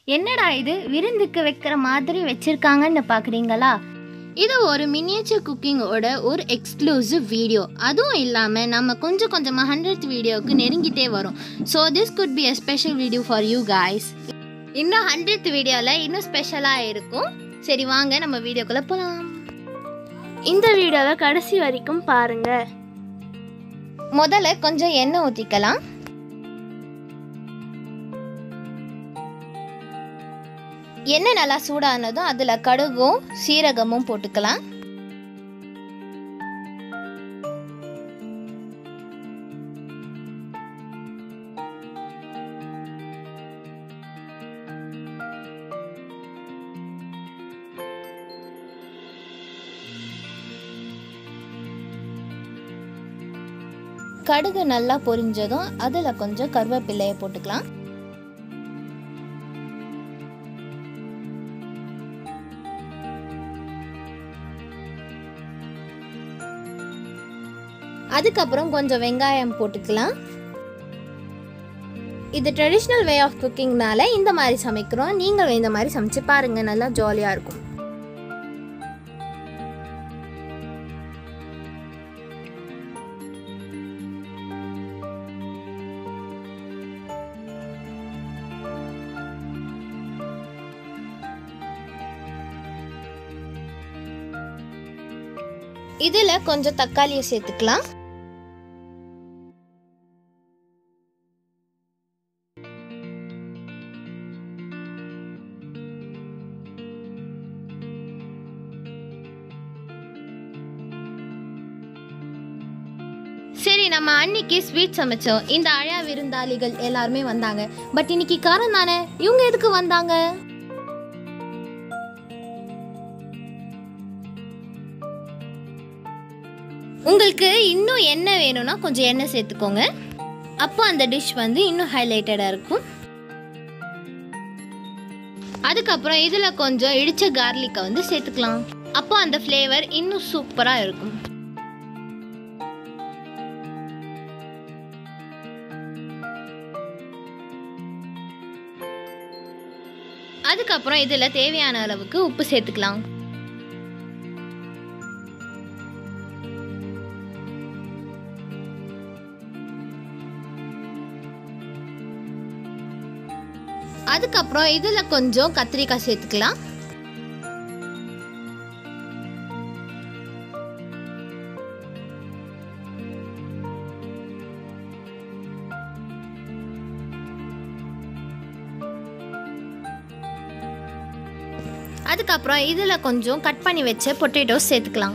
என்னடா இது விருந்துக்கு வைக்கிற மாதிரி வச்சிருக்காங்கன்னு பார்க்குறீங்களா இது ஒரு மினியேச்சர் குக்கிங்கோட ஒரு எக்ஸ்க்ளூசிவ் வீடியோ அதுவும் இல்லாமல் நம்ம கொஞ்சம் கொஞ்சமாக ஹண்ட்ரட் வீடியோவுக்கு நெருங்கிட்டே வரும் so this could be a special video for you guys இன்னும் ஹண்ட்ரட் வீடியோவில் இன்னும் ஸ்பெஷலாக இருக்கும் சரி வாங்க நம்ம வீடியோக்குள்ளே போகலாம் இந்த வீடியோவை கடைசி வரைக்கும் பாருங்க முதல்ல கொஞ்சம் எண்ணெய் ஊற்றிக்கலாம் எண்ணெய் நல்லா சூடானதும் அதில் கடுகும் சீரகமும் போட்டுக்கலாம் கடுகு நல்லா பொரிஞ்சதும் அதில் கொஞ்சம் கருவேப்பிலையை போட்டுக்கலாம் அதுக்கப்புறம் கொஞ்சம் வெங்காயம் போட்டுக்கலாம் இது ட்ரெடிஷ்னல் வே ஆஃப் குக்கிங்னால இந்த மாதிரி சமைக்கிறோம் நீங்களும் இந்த மாதிரி சமைச்சு பாருங்க நல்லா ஜாலியாக இருக்கும் இதில் கொஞ்சம் தக்காளியை சேர்த்துக்கலாம் சரி நம்ம அன்னைக்கு ஸ்வீட் சமைச்சோம் இந்த அழா விருந்தாளிகள் எல்லாருமே வந்தாங்க பட் இன்னைக்கு காரம் தானே இவங்க எதுக்கு வந்தாங்க உங்களுக்கு இன்னும் எண்ணெய் வேணும்னா கொஞ்சம் எண்ணெய் சேர்த்துக்கோங்க அப்போ அந்த டிஷ் வந்து இன்னும் ஹைலைட்டடாக இருக்கும் அதுக்கப்புறம் இதில் கொஞ்சம் இடிச்ச கார்லிக்கை வந்து சேர்த்துக்கலாம் அப்போ அந்த ஃப்ளேவர் இன்னும் சூப்பராக இருக்கும் அதுக்கப்புறம் இதில் தேவையான அளவுக்கு உப்பு சேர்த்துக்கலாம் அதுக்கப்புறம் இதில் கொஞ்சம் கத்திரிக்காய் சேர்த்துக்கலாம் அதுக்கப்புறம் இதில் கொஞ்சம் கட் பண்ணி வச்ச பொட்டேட்டோஸ் சேர்த்துக்கலாம்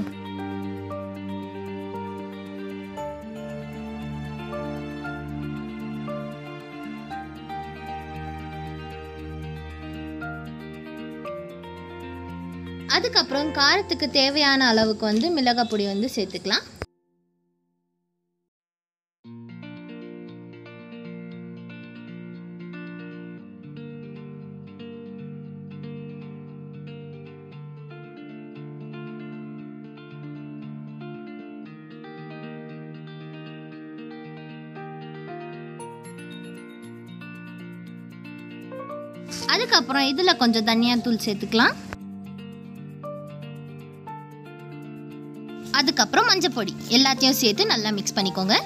அதுக்கப்புறம் காரத்துக்கு தேவையான அளவுக்கு வந்து மிளகாய் பொடி வந்து சேர்த்துக்கலாம் அதுக்கப்புறம் இதில் கொஞ்சம் தனியாத்தூள் சேர்த்துக்கலாம் அதுக்கப்புறம் மஞ்சள் பொடி எல்லாத்தையும் சேர்த்து நல்லா மிக்ஸ் பண்ணிக்கோங்க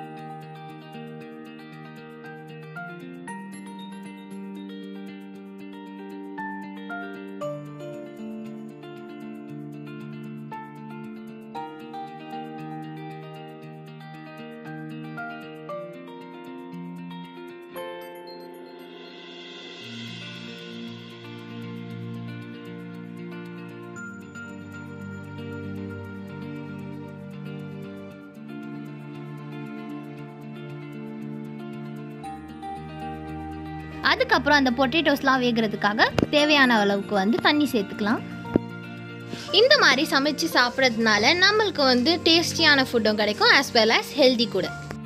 அதுக்கப்புறம் அந்த பொட்டேட்டோஸ்லாம் வேகிறதுக்காக தேவையான அளவுக்கு வந்து தண்ணி சேர்த்துக்கலாம் இந்த மாதிரி சமைச்சு சாப்பிட்றதுனால நம்மளுக்கு வந்து டேஸ்டியான ஃபுட்டும் கிடைக்கும் ஆஸ் வெல் as ஹெல்தி கூட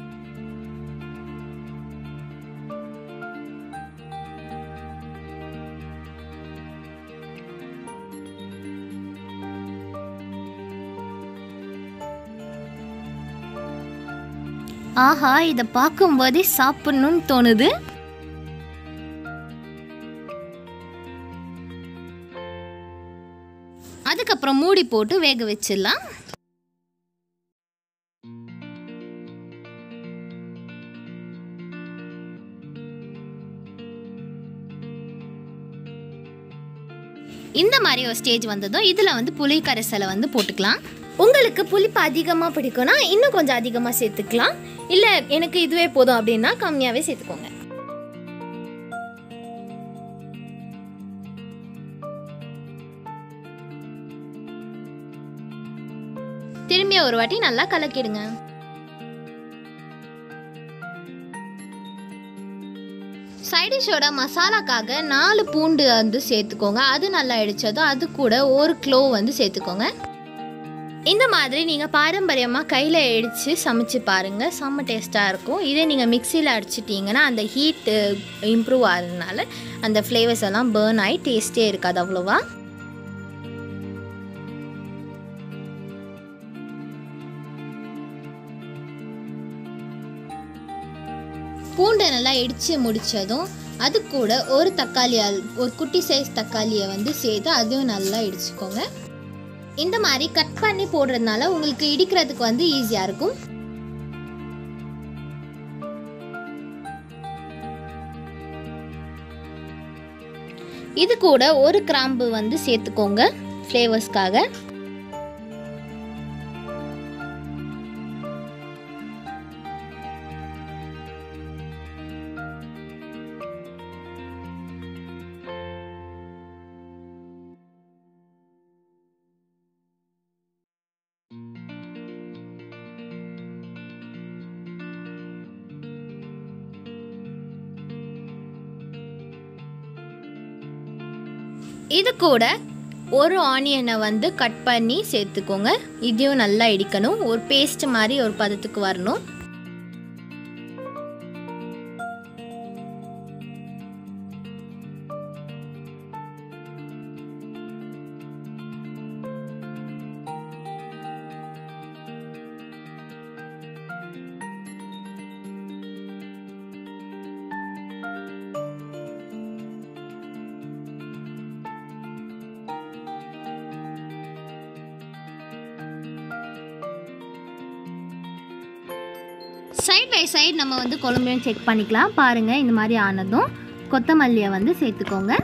ஆஹா இதை பார்க்கும்போதே சாப்பிடணும்னு தோணுது அதுக்கப்புறம் மூடி போட்டு வேக வச்சிடலாம் இந்த மாதிரி ஒரு ஸ்டேஜ் வந்ததும் இதில் வந்து புளி கரைசலை வந்து போட்டுக்கலாம் உங்களுக்கு புளிப்பு அதிகமாக பிடிக்கும்னா இன்னும் கொஞ்சம் அதிகமாக சேர்த்துக்கலாம் இல்லை எனக்கு இதுவே போதும் அப்படின்னா கம்மியாகவே சேர்த்துக்கோங்க திரும்பி ஒரு வாட்டி நல்லா கலக்கிடுங்க சைடிஷோட மசாலாக்காக நாலு பூண்டு வந்து சேர்த்துக்கோங்க அது நல்லா இடிச்சதும் அது கூட ஒரு க்ளோ வந்து சேர்த்துக்கோங்க இந்த மாதிரி நீங்கள் பாரம்பரியமாக கையில் இடித்து சமைச்சு பாருங்கள் செம்ம டேஸ்ட்டாக இருக்கும் இதே நீங்கள் மிக்சியில் அடிச்சிட்டிங்கன்னா அந்த ஹீட்டு இம்ப்ரூவ் ஆகிறதுனால அந்த ஃப்ளேவர்ஸ் எல்லாம் பேர்ன் ஆகி டேஸ்ட்டே இருக்காது அவ்வளோவா பூண்டை நல்லா இடித்து முடித்ததும் அது கூட ஒரு தக்காளி அல்- ஒரு குட்டி சைஸ் தக்காளியை வந்து சேர்த்து அதையும் நல்லா இடிச்சுக்கோங்க இந்த மாதிரி கட் பண்ணி போடுறதுனால உங்களுக்கு இடிக்கிறதுக்கு வந்து ஈஸியாக இருக்கும் இது கூட ஒரு கிராம்பு வந்து சேர்த்துக்கோங்க ஃப்ளேவர்ஸ்க்காக இது கூட ஒரு ஆனியனை வந்து கட் பண்ணி சேர்த்துக்கோங்க இதையும் நல்லா இடிக்கணும் ஒரு பேஸ்ட் மாதிரி ஒரு பதத்துக்கு வரணும் சைட் பை சைடு நம்ம வந்து குழம்பையும் செக் பண்ணிக்கலாம் பாருங்கள் இந்த மாதிரி ஆனதும் கொத்தமல்லியை வந்து சேர்த்துக்கோங்க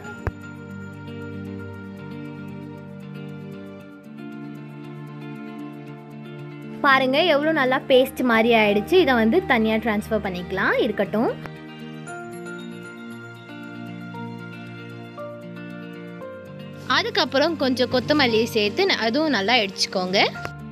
பாருங்க எவ்வளோ நல்லா பேஸ்ட் மாதிரி ஆயிடுச்சு இதை வந்து தனியாக ட்ரான்ஸ்ஃபர் பண்ணிக்கலாம் இருக்கட்டும் அதுக்கப்புறம் கொஞ்சம் கொத்தமல்லியை சேர்த்து ந- அதுவும் நல்லா இடிச்சுக்கோங்க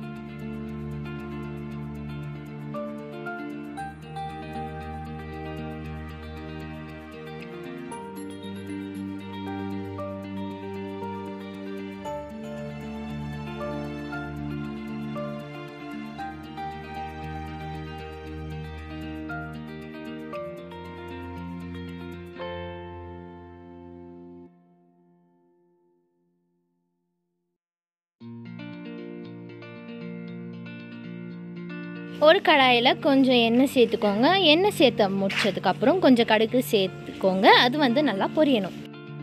ஒரு கடாயில் கொஞ்சம் எண்ணெய் சேர்த்துக்கோங்க எண்ணெய் சேர்த்து முடிச்சதுக்கப்புறம் கொஞ்சம் கடுகு சேர்த்துக்கோங்க அது வந்து நல்லா பொரியணும்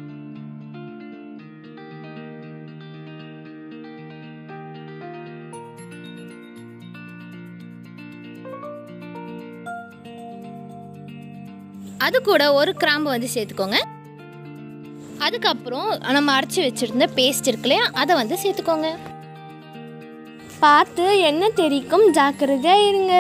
அது கூட ஒரு கிராம்பு வந்து சேர்த்துக்கோங்க அதுக்கப்புறம் நம்ம அரைச்சி வச்சுருந்த பேஸ்ட் இருக்கு இல்லையா அதை வந்து சேர்த்துக்கோங்க பார்த்து எண்ணெய் தெரிக்கும் ஜாக்கிரதையாக இருங்க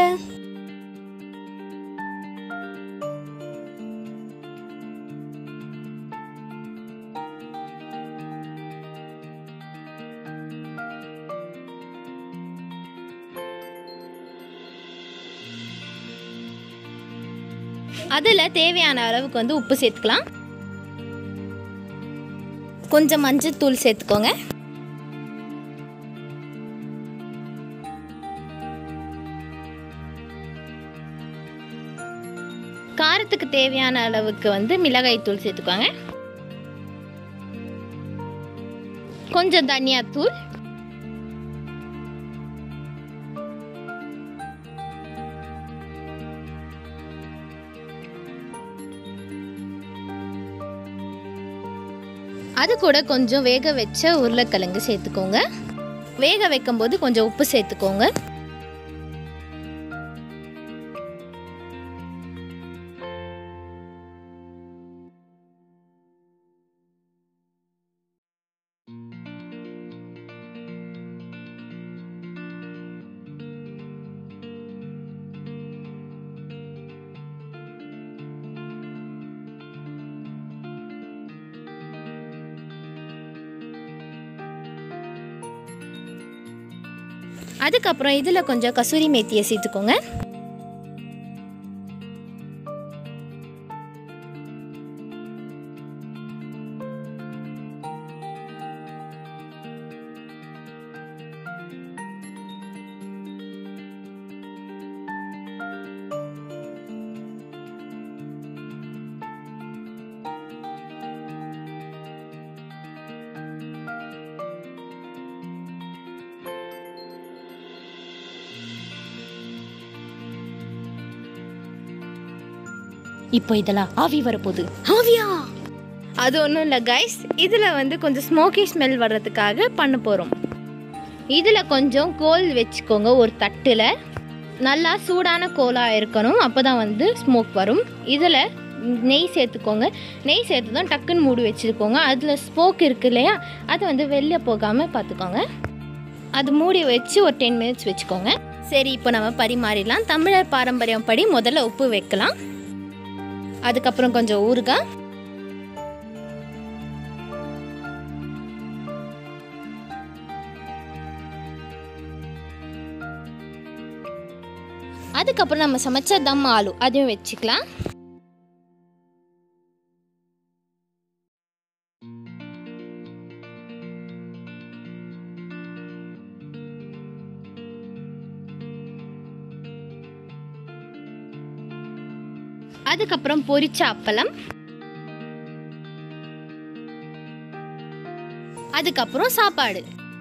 அதில் தேவையான அளவுக்கு வந்து உப்பு சேர்த்துக்கலாம் கொஞ்சம் மஞ்சள் தூள் சேர்த்துக்கோங்க காரத்துக்கு தேவையான அளவுக்கு வந்து மிளகாய் தூள் சேர்த்துக்கோங்க கொஞ்சம் தனியாத்தூள் அது கூட கொஞ்சம் வேக வச்ச உருளைக்கிழங்கு சேர்த்துக்கோங்க வேக வைக்கும்போது கொஞ்சம் உப்பு சேர்த்துக்கோங்க அதுக்கப்புறம் இதில் கொஞ்சம் கசூரி மேத்தியை சேர்த்துக்கோங்க இப்போ இதெல்லாம் ஆவி வரப்போகுது ஆவியா அது ஒன்றும் இல்லை கைஸ் இதில் வந்து கொஞ்சம் ஸ்மோக்கி ஸ்மெல் வர்றதுக்காக பண்ண போகிறோம் இதில் கொஞ்சம் கோல் வச்சுக்கோங்க ஒரு தட்டில் நல்லா சூடான கோலாக இருக்கணும் அப்போ தான் வந்து ஸ்மோக் வரும் இதில் நெய் சேர்த்துக்கோங்க நெய் சேர்த்து தான் டக்குன்னு மூடி வச்சுருக்கோங்க அதில் ஸ்மோக் இருக்கு இல்லையா அது வந்து வெளில போகாமல் பார்த்துக்கோங்க அது மூடி வச்சு ஒரு டென் மினிட்ஸ் வச்சுக்கோங்க சரி இப்போ நம்ம பரிமாறிடலாம் தமிழர் பாரம்பரியம் படி முதல்ல உப்பு வைக்கலாம் அதுக்கப்புறம் கொஞ்சம் ஊறுகாய் அதுக்கப்புறம் நம்ம சமைச்ச தம் ஆலு அதையும் வச்சுக்கலாம் அதுக்கப்புறம் பொரிச்ச அப்பளம் அதுக்கப்புறம் சாப்பாடு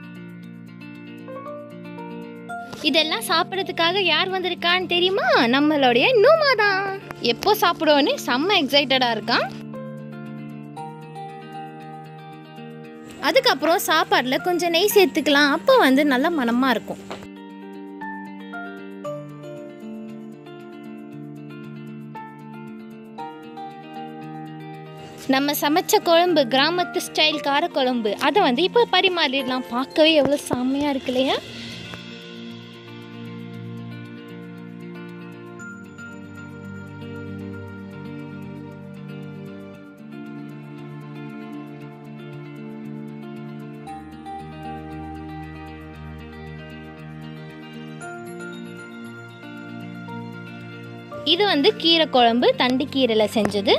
இதெல்லாம் சாப்பிட்றதுக்காக யார் வந்திருக்கான்னு தெரியுமா நம்மளுடைய நூமா தான் எப்போ சாப்பிடுவோன்னு செம்ம எக்ஸைட்டடாக இருக்கான் அதுக்கப்புறம் சாப்பாடில் கொஞ்சம் நெய் சேர்த்துக்கலாம் அப்போ வந்து நல்ல மனமாக இருக்கும் நம்ம சமைச்ச குழம்பு கிராமத்து ஸ்டைல் காரக்குழம்பு அதை வந்து இப்போ பரிமாறிடலாம் பார்க்கவே எவ்வளோ செம்மையாக இருக்கு இல்லையா இது வந்து கீரை குழம்பு தண்டு கீரையில் செஞ்சது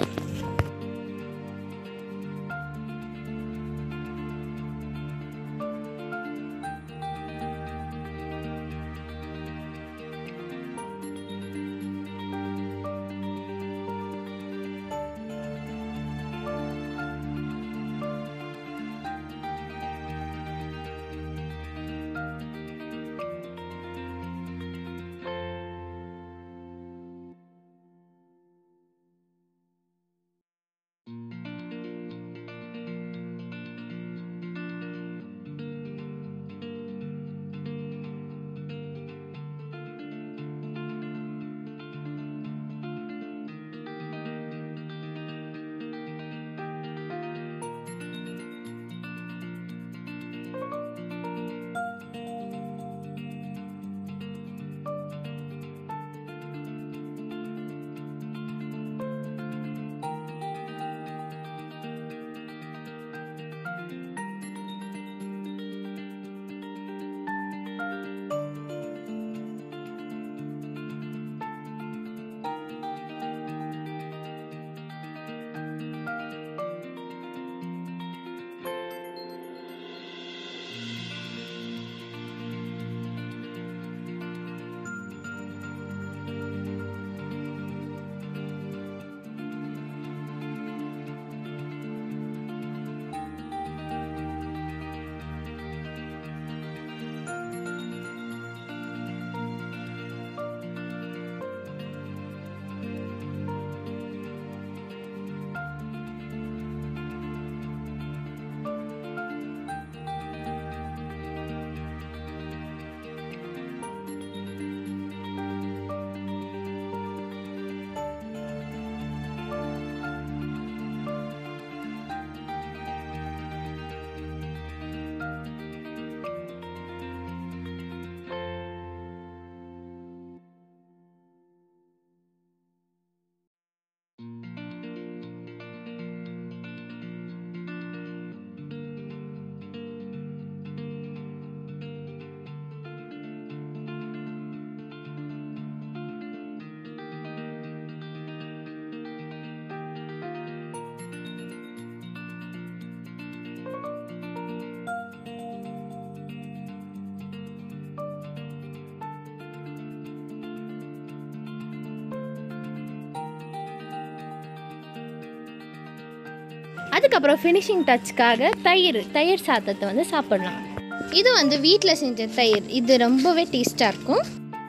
அதுக்கப்புறம் ஃபினிஷிங் டச்சுக்காக தயிர் தயிர் சாதத்தை வந்து சாப்பிடலாம் இது வந்து வீட்டில் செஞ்ச தயிர் இது ரொம்பவே டேஸ்ட்டாக இருக்கும்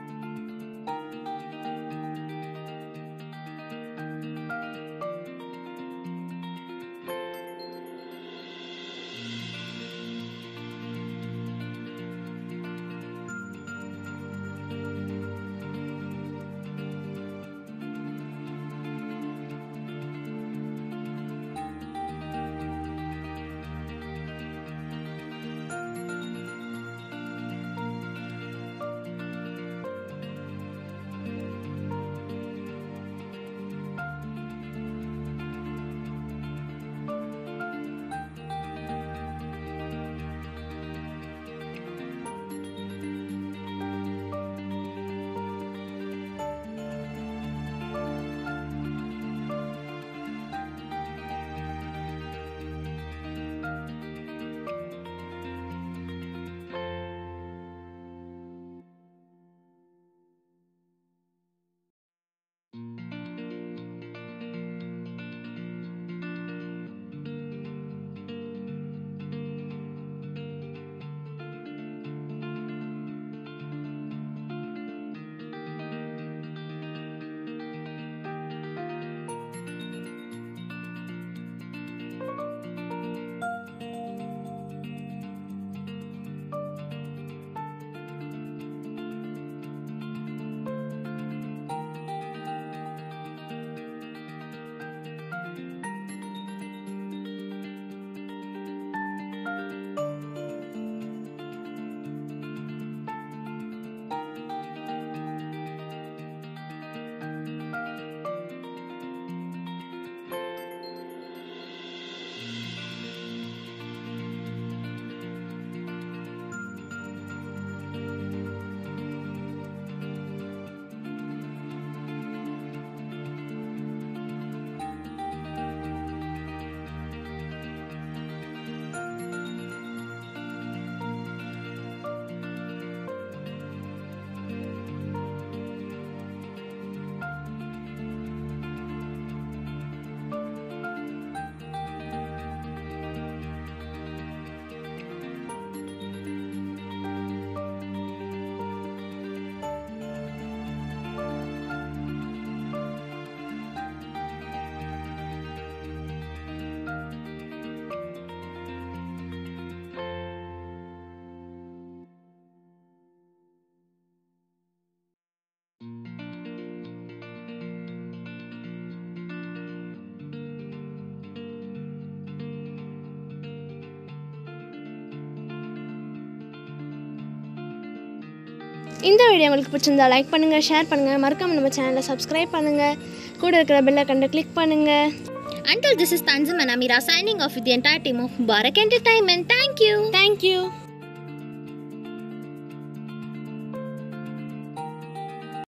இந்த வீடியோ உங்களுக்கு பிடிச்சிருந்தா லைக் பண்ணுங்கள் ஷேர் பண்ணுங்கள் மறக்காம நம்ம சேனலை சப்ஸ்கிரைப் பண்ணுங்கள் கூட இருக்கிற பெல்லை கண்டு கிளிக் பண்ணுங்கள் Until this is Tanzim and Amira signing off with the entire team of Barak Entertainment. Thank you. Thank you